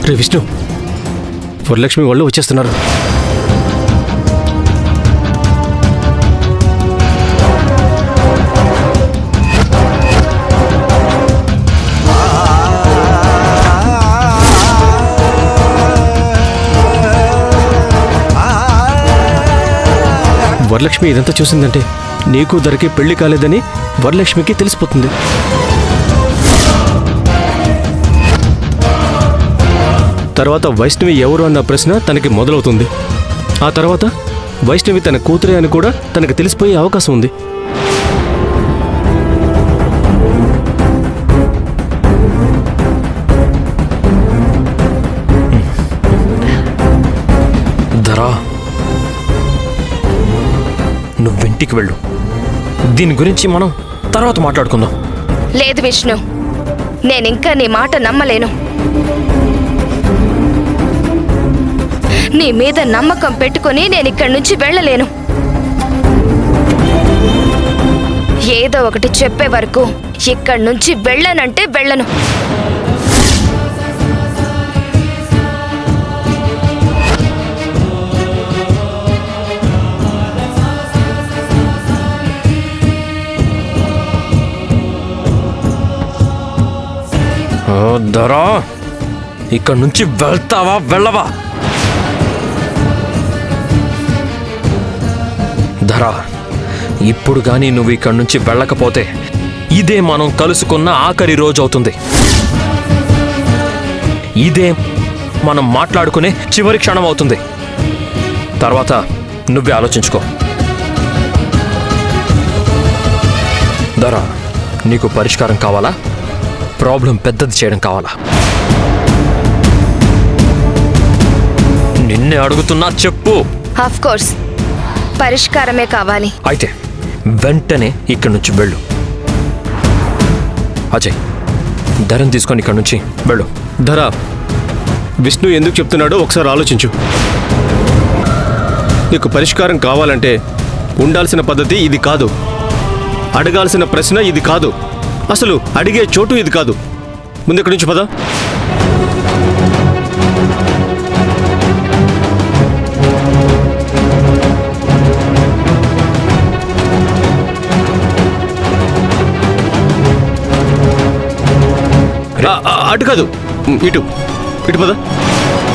రే విష్ణు వరలక్ష్మి వాళ్ళు వచ్చేస్తున్నారు వరలక్ష్మి ఇదంతా చూసిందంటే నీకు ధరకి పెళ్లి కాలేదని వరలక్ష్మికి తెలిసిపోతుంది తర్వాత వైష్ణవి ఎవరు అన్న ప్రశ్న తనకి మొదలవుతుంది ఆ తర్వాత వైష్ణవి తన కూతురే అని కూడా తనకు తెలిసిపోయే అవకాశం ఉంది ధరా నువ్వింటికి వెళ్ళు దీని గురించి మనం తర్వాత మాట్లాడుకుందాం లేదు విష్ణు నేనింకా నీ మాట నమ్మలేను నీ మీద నమ్మకం పెట్టుకుని నేను ఇక్కడి నుంచి వెళ్ళలేను ఏదో ఒకటి చెప్పే వరకు ఇక్కడి నుంచి వెళ్ళనంటే వెళ్ళను ఓ ధరా ఇక్కడ నుంచి వెళ్తావా వెళ్ళవా ధరా ఇప్పుడు కానీ నువ్వు ఇక్కడి నుంచి వెళ్ళకపోతే ఇదే మనం కలుసుకున్న ఆఖరి రోజు అవుతుంది ఇదే మనం మాట్లాడుకునే చివరి క్షణం అవుతుంది తర్వాత నువ్వే ఆలోచించుకో ధరా నీకు పరిష్కారం కావాలా ప్రాబ్లం పెద్దది చేయడం కావాలా నిన్నే అడుగుతున్నా చెప్పు ఆఫ్ కోర్స్ పరిష్కారమే కావాలి అయితే వెంటనే ఇక్కడి నుంచి వెళ్ళు అజయ్ ధరం తీసుకొని ఇక్కడి నుంచి వెళ్ళు ధర విష్ణు ఎందుకు చెప్తున్నాడో ఒకసారి ఆలోచించు నీకు పరిష్కారం కావాలంటే ఉండాల్సిన పద్ధతి ఇది కాదు అడగాల్సిన ప్రశ్న ఇది కాదు అసలు అడిగే చోటు ఇది కాదు ముందు ఇక్కడి నుంచి పద ఆ, ఆ, అటు కాదు ఇటు ఇటు పద